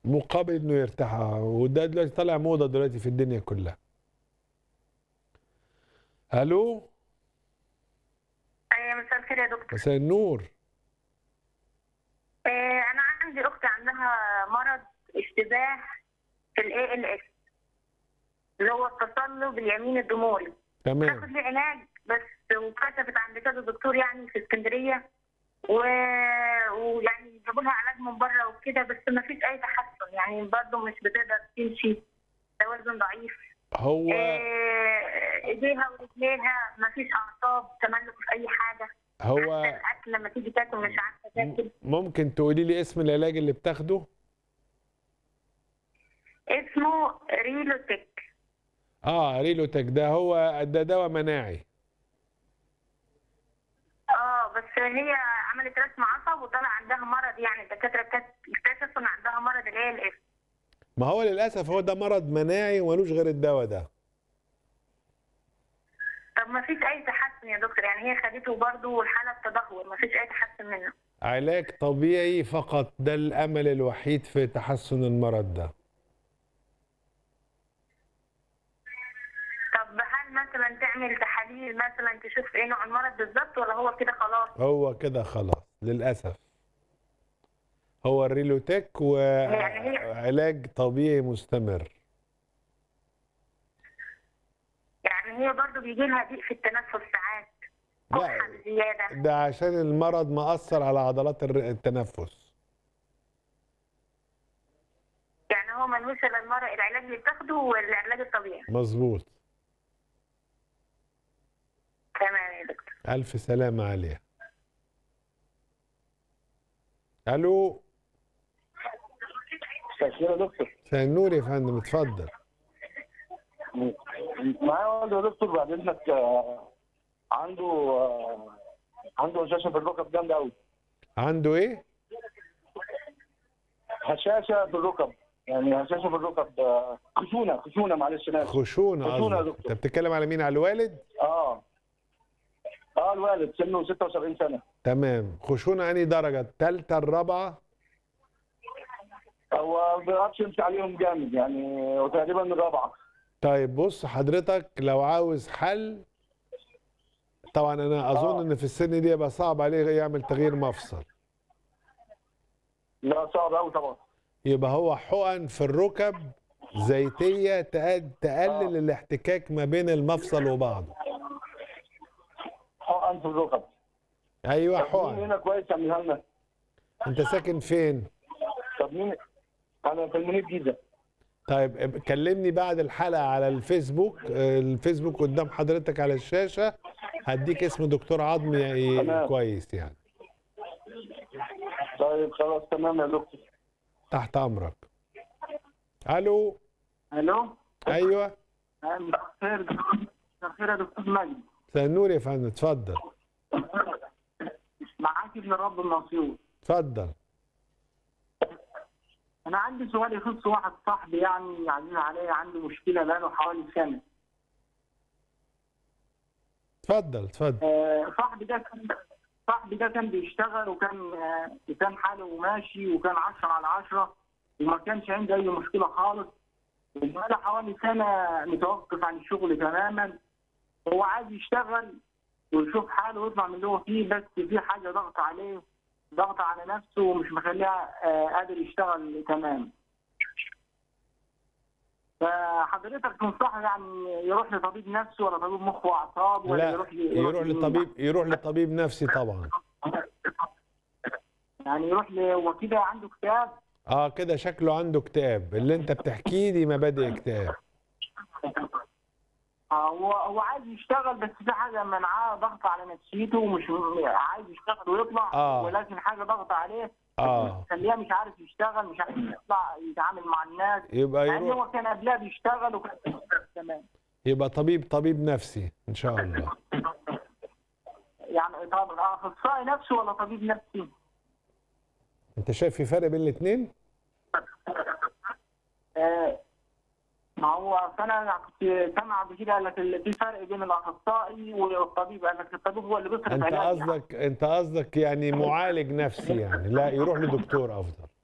مقابل انه يرتاح آه، وده دلوقتي طالع موضه دلوقتي في الدنيا كلها الو ايوه مساء الخير يا دكتور مساء النور آه، انا عندي اختي عندها مرض اشتباه في الاي ال اس اللي هو التصلب اليمين الدموي تاخد تمام لي علاج بس وكشفت عند كذا دكتور يعني في اسكندريه و... ويعني جابوا لها علاج من بره وكده بس ما فيش اي تحسن يعني برضه مش بتقدر تمشي توازن ضعيف هو آه، ايديها ورجليها ما فيش اعصاب تملك في اي حاجه هو حتى الاكل لما تيجي تاكل مش عارفه تاكل ممكن تقولي لي اسم العلاج اللي بتاخده اسمه ريلوتك اه ريلوتك ده هو ده دواء مناعي اه بس هي عملت رسم عصب وطلع عندها مرض يعني الدكاتره كت- اكتشفوا ان عندها مرض الاي ال اس ما هو للاسف هو ده مرض مناعي ومالوش غير الدواء ده طب ما فيش اي تحسن يا دكتور يعني هي خدته برضه والحاله بتدهور ما فيش اي تحسن منه علاج طبيعي فقط ده الامل الوحيد في تحسن المرض ده طب هل مثلا تعمل تحاليل مثلا تشوف ايه نوع المرض بالظبط ولا هو كده خلاص هو كده خلاص للاسف هو الريلوتك وعلاج طبيعي مستمر يعني هي برضه بيجي لها ضيق في التنفس ساعات لا كحه بزياده ده عشان المرض مأثر على عضلات الر- التنفس يعني هو ملوش الا المرض العلاج اللي بتاخده والعلاج الطبيعي مظبوط تمام يا دكتور ألف سلامة عليها ألو مساء الخير يا دكتور مساء النور يا فندم اتفضل معايا والد يا دكتور بعد اذنك آه، عنده آه، عنده هشاشه في الركب جامده قوي عنده ايه؟ هشاشه في الركب يعني هشاشه في الركب آه، خشونه خشونه معلش انا آسف. خشونة خشونة يا قصدك دكتور. انت بتتكلم على مين على الوالد؟ اه اه الوالد سنه 76 سنه تمام خشونة أنهي درجة؟ التالتة الرابعة؟ هو ما بيعرفش يمشي عليهم جامد يعني وتقريبا الرابعه طيب بص حضرتك لو عاوز حل طبعا انا اظن آه. ان في السن دي يبقى صعب عليه يعمل تغيير مفصل لا صعب قوي طبعا يبقى هو حقن في الركب زيتية تقل- تقلل آه. الاحتكاك ما بين المفصل وبعضه حقن في الركب ايوه طب مين حقن هنا كويس يعملها لنا انت ساكن فين طب مين انا في المنيب جيزه طيب اب- كلمني بعد الحلقة على الفيسبوك آه، الفيسبوك قدام حضرتك على الشاشة هديك اسم دكتور عظمي ي- تمام. كويس يعني طيب خلاص تمام يا دكتور تحت امرك الو الو ايوه مساء الخير مساء الخير يا دكتور مجدي مساء النور يا فندم اتفضل معاك ابن الرب المنصور اتفضل انا عندي سؤال يخص واحد صاحبي يعني عزيز عليا عنده مشكله بقاله حوالي سنه اتفضل اتفضل آه، صاحبي ده كان صاحبي ده كان بيشتغل وكان آه، كان حاله ماشي وكان 10 على 10 وما كانش عنده اي مشكله خالص وبقاله حوالي سنه متوقف عن الشغل تماما هو عايز يشتغل ويشوف حاله ويطلع من اللي هو فيه بس في حاجه ضغط عليه ضغط على نفسه ومش مخليه آه، قادر يشتغل تمام فحضرتك تنصحه يعني يروح لطبيب نفسي ولا طبيب مخ واعصاب ولا لا يروح يروح لطبيب يروح لطبيب نفسي طبعا يعني يروح لوكيل عنده كتاب اه كده شكله عنده اكتئاب اللي انت بتحكيه دي مبادئ اكتئاب آه، هو هو عايز يشتغل بس في حاجه منعاه ضغط على نفسيته ومش عايز يشتغل ويطلع آه. ولكن حاجه ضغط عليه اه خليه مش عارف يشتغل مش عارف يطلع يتعامل مع الناس يبقى يعني يروح هو كان قبلها بيشتغل وكان تمام يبقى طبيب طبيب نفسي ان شاء الله يعني طب اخصائي نفسي ولا طبيب نفسي؟ انت شايف في فرق بين الاثنين آه، ما هو فانا كنت سامع قبل كده قال لك ال- في فرق بين الاخصائي والطبيب قال لك الطبيب هو اللي بيصرف انت علاج يعني. قصدك انت قصدك يعني معالج نفسي يعني لا يروح لدكتور افضل